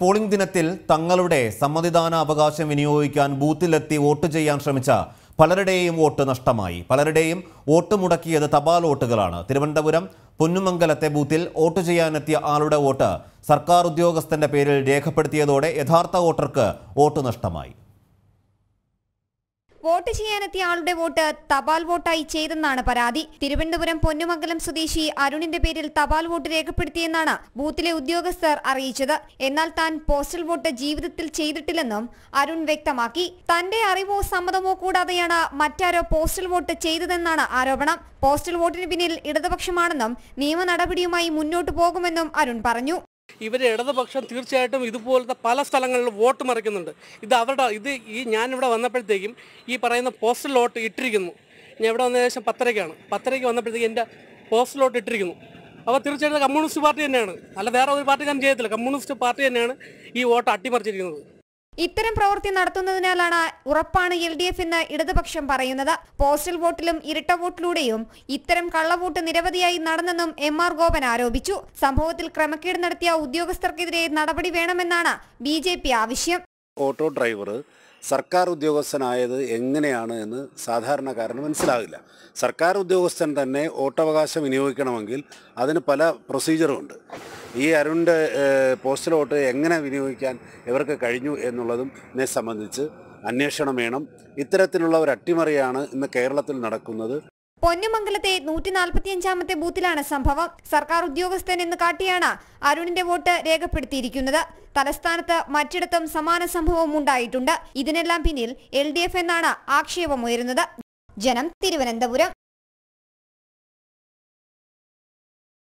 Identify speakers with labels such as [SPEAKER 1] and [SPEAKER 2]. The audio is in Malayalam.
[SPEAKER 1] പോളിംഗ് ദിനത്തിൽ തങ്ങളുടെ സമ്മതിദാന അവകാശം വിനിയോഗിക്കാൻ ബൂത്തിലെത്തി വോട്ട് ചെയ്യാൻ ശ്രമിച്ച പലരുടെയും വോട്ട് നഷ്ടമായി പലരുടെയും വോട്ട് മുടക്കിയത് തപാൽ വോട്ടുകളാണ് തിരുവനന്തപുരം പൊന്നുമംഗലത്തെ ബൂത്തിൽ വോട്ട് ചെയ്യാനെത്തിയ ആളുടെ വോട്ട് സർക്കാർ ഉദ്യോഗസ്ഥന്റെ പേരിൽ രേഖപ്പെടുത്തിയതോടെ യഥാർത്ഥ വോട്ടർക്ക് വോട്ട് നഷ്ടമായി
[SPEAKER 2] വോട്ട് ചെയ്യാനെത്തിയ ആളുടെ വോട്ട് തപാൽ വോട്ടായി ചെയ്തെന്നാണ് പരാതി തിരുവനന്തപുരം പൊന്നുമംഗലം സ്വദേശി അരുണിന്റെ പേരിൽ തപാൽ വോട്ട് രേഖപ്പെടുത്തിയെന്നാണ് ബൂത്തിലെ ഉദ്യോഗസ്ഥർ അറിയിച്ചത് എന്നാൽ താൻ പോസ്റ്റൽ വോട്ട് ജീവിതത്തിൽ ചെയ്തിട്ടില്ലെന്നും അരുൺ വ്യക്തമാക്കി തന്റെ അറിവോ സമ്മതമോ കൂടാതെയാണ് മറ്റാരോ പോസ്റ്റൽ വോട്ട് ചെയ്തതെന്നാണ് ആരോപണം പോസ്റ്റൽ വോട്ടിന് പിന്നിൽ ഇടതുപക്ഷമാണെന്നും നിയമ നടപടിയുമായി മുന്നോട്ടു പോകുമെന്നും അരുൺ പറഞ്ഞു
[SPEAKER 3] ഇവർ ഇടതുപക്ഷം തീർച്ചയായിട്ടും ഇതുപോലത്തെ പല സ്ഥലങ്ങളിലും വോട്ട് മറിക്കുന്നുണ്ട് ഇത് അവരുടെ ഇത് ഈ ഞാനിവിടെ വന്നപ്പോഴത്തേക്കും ഈ പറയുന്ന പോസ്റ്റൽ വോട്ട് ഇട്ടിരിക്കുന്നു ഞാൻ ഇവിടെ വന്ന ഏകദേശം പത്തരയ്ക്കാണ് പത്തരയ്ക്ക് വന്നപ്പോഴത്തേക്കും എൻ്റെ പോസ്റ്റൽ വോട്ട് ഇട്ടിരിക്കുന്നു അപ്പോൾ തീർച്ചയായിട്ടും കമ്മ്യൂണിസ്റ്റ് പാർട്ടി തന്നെയാണ് അല്ല വേറെ ഒരു പാർട്ടിക്കാരും ചെയ്യത്തില്ല കമ്മ്യൂണിസ്റ്റ് പാർട്ടി തന്നെയാണ് ഈ വോട്ട് അട്ടിമറിച്ചിരിക്കുന്നത്
[SPEAKER 2] ഇത്തരം പ്രവൃത്തി നടത്തുന്നതിനാലാണ് ഉറപ്പാണ് എൽ ഡി എഫ് എന്ന് ഇടതുപക്ഷം പറയുന്നത് പോസ്റ്റൽ വോട്ടിലും ഇരട്ട വോട്ടിലൂടെയും ഇത്തരം കള്ളവോട്ട് നിരവധിയായി നടന്നെന്നും എം ആർ ഗോപൻ ആരോപിച്ചു സംഭവത്തിൽ ക്രമക്കേട് നടത്തിയ ഉദ്യോഗസ്ഥർക്കെതിരെ നടപടി വേണമെന്നാണ് ബി ആവശ്യം
[SPEAKER 4] ഓട്ടോ ഡ്രൈവർ സർക്കാർ ഉദ്യോഗസ്ഥനായത് എങ്ങനെയാണ് എന്ന് സാധാരണക്കാരന് മനസ്സിലാകില്ല സർക്കാർ ഉദ്യോഗസ്ഥൻ തന്നെ വോട്ടവകാശം വിനിയോഗിക്കണമെങ്കിൽ അതിന് പല പ്രൊസീജിയറും ഉണ്ട് ഈ അരുണിൻ്റെ പോസ്റ്റൽ വോട്ട് എങ്ങനെ വിനിയോഗിക്കാൻ ഇവർക്ക് കഴിഞ്ഞു എന്നുള്ളതും എന്നെ സംബന്ധിച്ച് അന്വേഷണം വേണം ഇത്തരത്തിലുള്ള ഒരു അട്ടിമറിയാണ് ഇന്ന് കേരളത്തിൽ നടക്കുന്നത്
[SPEAKER 2] പൊന്നുമംഗലത്തെ നൂറ്റി നാൽപ്പത്തിയഞ്ചാമത്തെ ബൂത്തിലാണ് സംഭവം സർക്കാർ ഉദ്യോഗസ്ഥൻ എന്ന് കാട്ടിയാണ് അരുണിന്റെ വോട്ട് രേഖപ്പെടുത്തിയിരിക്കുന്നത് തലസ്ഥാനത്ത് മറ്റിടത്തും സമാന സംഭവം ഉണ്ടായിട്ടുണ്ട് ഇതിനെല്ലാം പിന്നിൽ എൽ എന്നാണ് ആക്ഷേപമുയരുന്നത് ജനം തിരുവനന്തപുരം